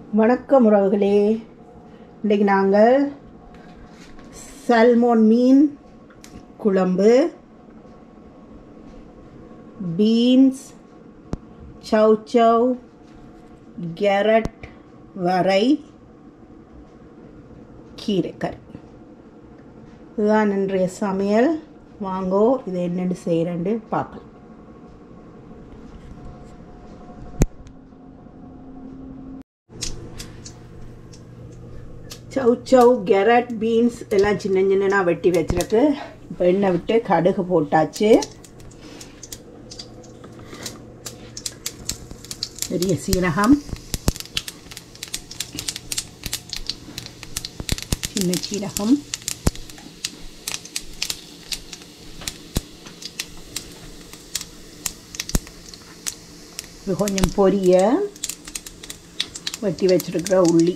வணக்கம் உறவுகளே இன்றைக்கு நாங்கள் சல்மோன் மீன் குழம்பு பீன்ஸ் சவ் சவ் கேரட் வரை கீரைக்கறி இதுதான் இன்றைய சமையல் வாங்கோ இதை என்னென்னு செய்கிறேன்னு பார்க்கலாம் சவ் சவ் கேரட் பீன்ஸ் எல்லாம் சின்ன சின்னனா வெட்டி வச்சிருக்கு இப்போ எண்ணெய் விட்டு கடுகு போட்டாச்சு பெரிய சீரகம் சின்ன சீரகம் இது கொஞ்சம் பொரிய வெட்டி வச்சிருக்கிற உள்ளி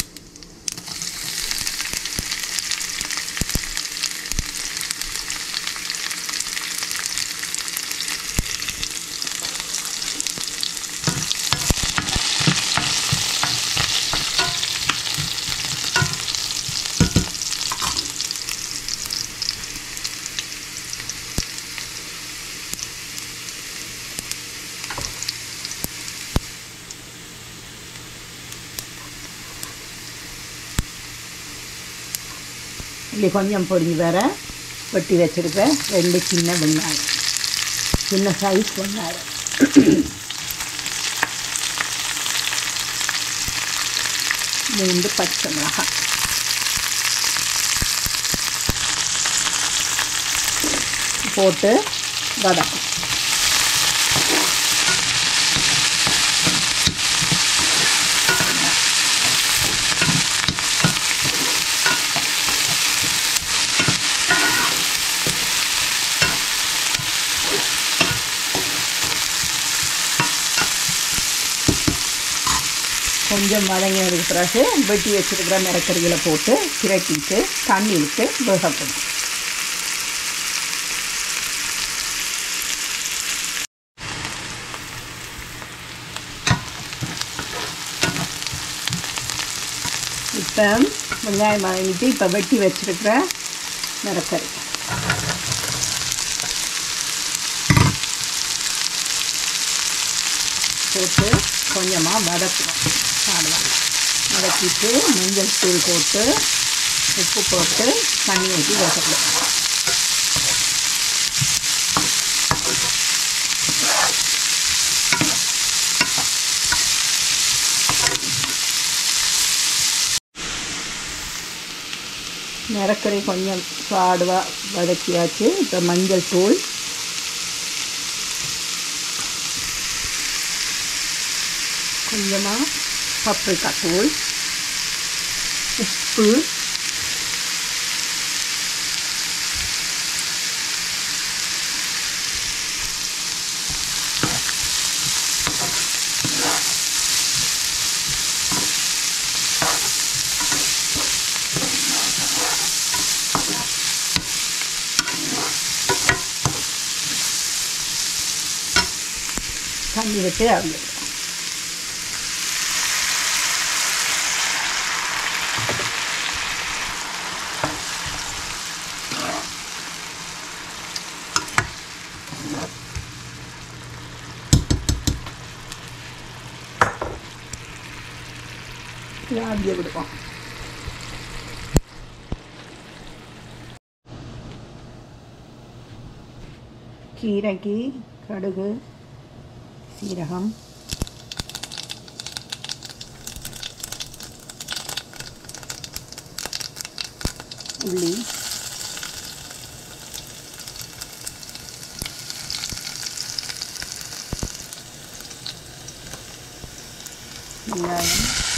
ಇಲ್ಲಿ கொஞ்சம் பொரிஞ்சு வர வெட்டி வச்சுருக்கேன் ரெண்டு சின்ன வெங்காயம் சின்ன சைஸ் வெங்காயம் மூன்று பச்சை மிளகாய் போட்டு வதக்கும் கொஞ்சம் வதங்கினதுக்கு பிறகு வெட்டி வச்சுருக்கிற மிரக்கறிகளை போட்டு பிரட்டிட்டு தண்ணி விட்டு வேகப்படும் இப்போ வெங்காயம் வதங்கிட்டு இப்போ வெட்டி வச்சுருக்கிற மிரக்கறி போட்டு கொஞ்சமாக வதக்குவோம் சாடுவாங்க வதக்கிட்டு மஞ்சள் தூள் போட்டு உப்பு போட்டு தண்ணி ஊற்றி வதக்குவோம் நிறக்கறி கொஞ்சம் சாடுவாக வதக்கியாச்சு இப்போ மஞ்சள் தூள் கொஞ்சமாக பப்ரிக்கா தூள் உப்பு தண்ணி விட்டு அவியல் ஆவிய விடுவோம் கீரைக்கு கடுகு சீரகம் உள்ளி வெங்காயம்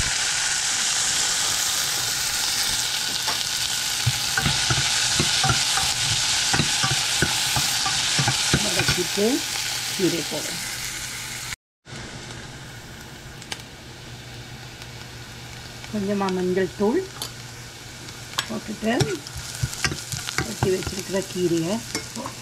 வதக்கிட்டு கீரை போடுறேன் கொஞ்சமாக மஞ்சள் தூள் போட்டுட்டு வெட்டி வச்சிருக்கிற கீரையை போடுறேன்.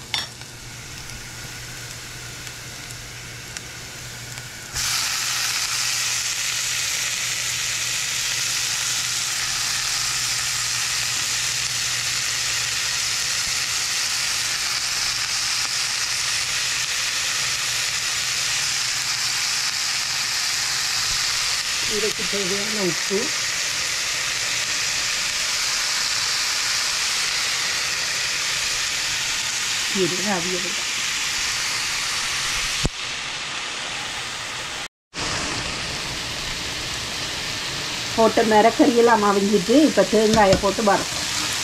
இதுக்கு தேவையான உப்பு கீரை அவியல் தான் போட்ட மிரக்கறியெல்லாம் அவிஞ்சிட்டு இப்போ தேங்காயை போட்டு வறுப்போம்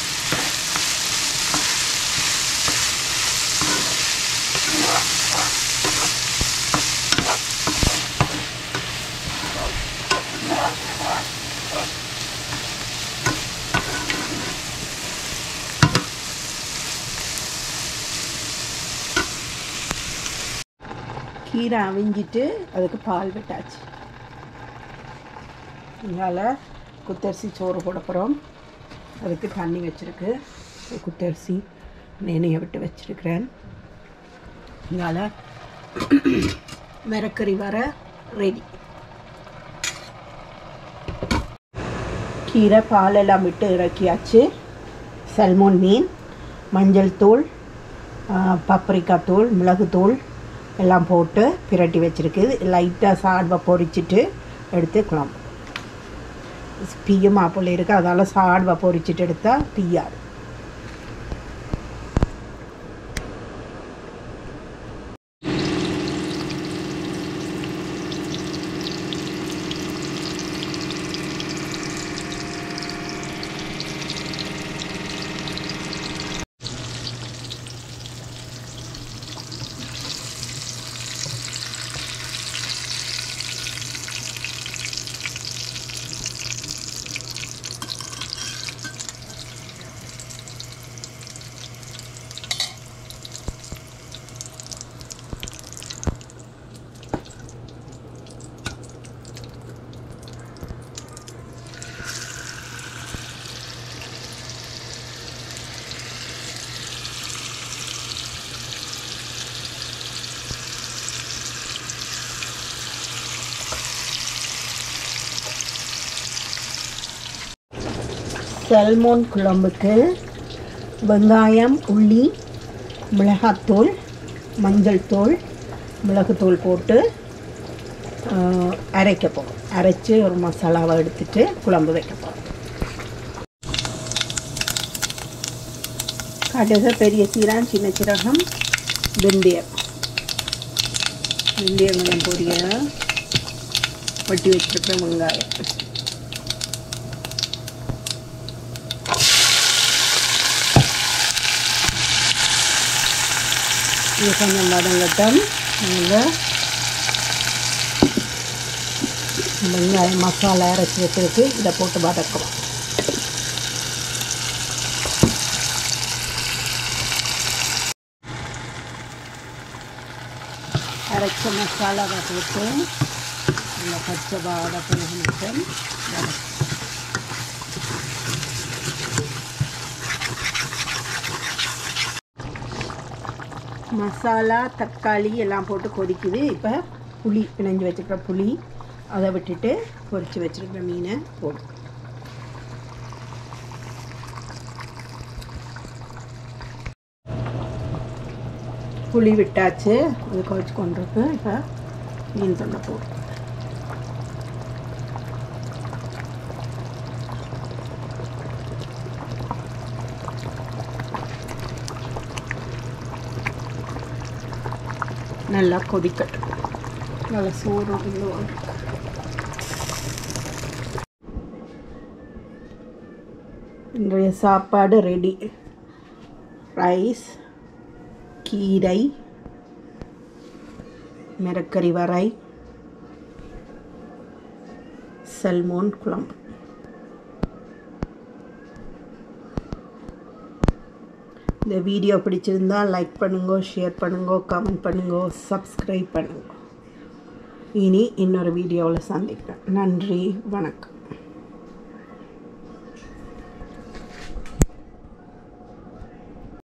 கீரை அவிஞ்சிட்டு அதுக்கு பால் விட்டாச்சு இதனால் குத்தரிசி சோறு போட போகிறோம் அதுக்கு தண்ணி வச்சுருக்கு குத்தரிசி நெனைய விட்டு வச்சுருக்கிறேன் இதனால் மிரக்கறி வர ரெடி கீரை பாலெல்லாம் விட்டு இறக்கியாச்சு சல்மோன் மீன் மஞ்சள் தூள் பப்ரிக்கா தூள் மிளகுத்தூள் எல்லாம் போட்டு பிரட்டி வச்சுருக்கு லைட்டாக சால்வை பொரிச்சிட்டு எடுத்து குழம்பு பிய்யுமா போல இருக்குது அதால் சால்வை பொரிச்சிட்டு எடுத்தால் பிய்யாது சல்மோன் குழம்புக்கு வெங்காயம் உள்ளி மிளகாத்தூள் மஞ்சள் தூள் மிளகுத்தூள் போட்டு ஆஹ், அரைக்க போகிறோம் அரைச்சி ஒரு மசாலாவை எடுத்துட்டு குழம்பு வைக்க போகிறோம் கடுகு பெரிய சீரகம் சின்ன சீரகம் வெந்தயம் வெந்தயம் கொஞ்சம் பொரிய வட்டி வச்சுருக்கிற வெங்காயம் இது கொஞ்சம் வதங்கட்டும் நாங்கள் வெங்காயம் மசாலா அரைச்சி வச்சிருக்கு இதை போட்டு வதக்குறோம் அரைச்ச மசாலாவை போட்டு இந்த பச்சை வாடை போக மட்டும் வதக்கு மசாலா தக்காளி எல்லாம் போட்டு கொதிக்குது இப்போ புளி பிணைஞ்சு வச்சுருக்கிற புளி அதை விட்டுட்டு பொரித்து வச்சுருக்கிற மீனை போடும் புளி விட்டாச்சு அது கொதிச்சு கொண்டிருக்கு இப்போ மீன் தொண்டை போடும் நல்லா கொதிக்கட்டும் நல்லா சோறு உள்ள இன்றைய சாப்பாடு ரெடி ரைஸ் கீரை மிரக்கறி வரை சல்மோன் குழம்பு இந்த வீடியோ பிடிச்சிருந்தா லைக் பண்ணுங்க ஷேர் பண்ணுங்க கமெண்ட் பண்ணுங்க சப்ஸ்கிரைப் பண்ணுங்க இனி இன்னொரு வீடியோவில் சந்திக்கிறேன் நன்றி வணக்கம்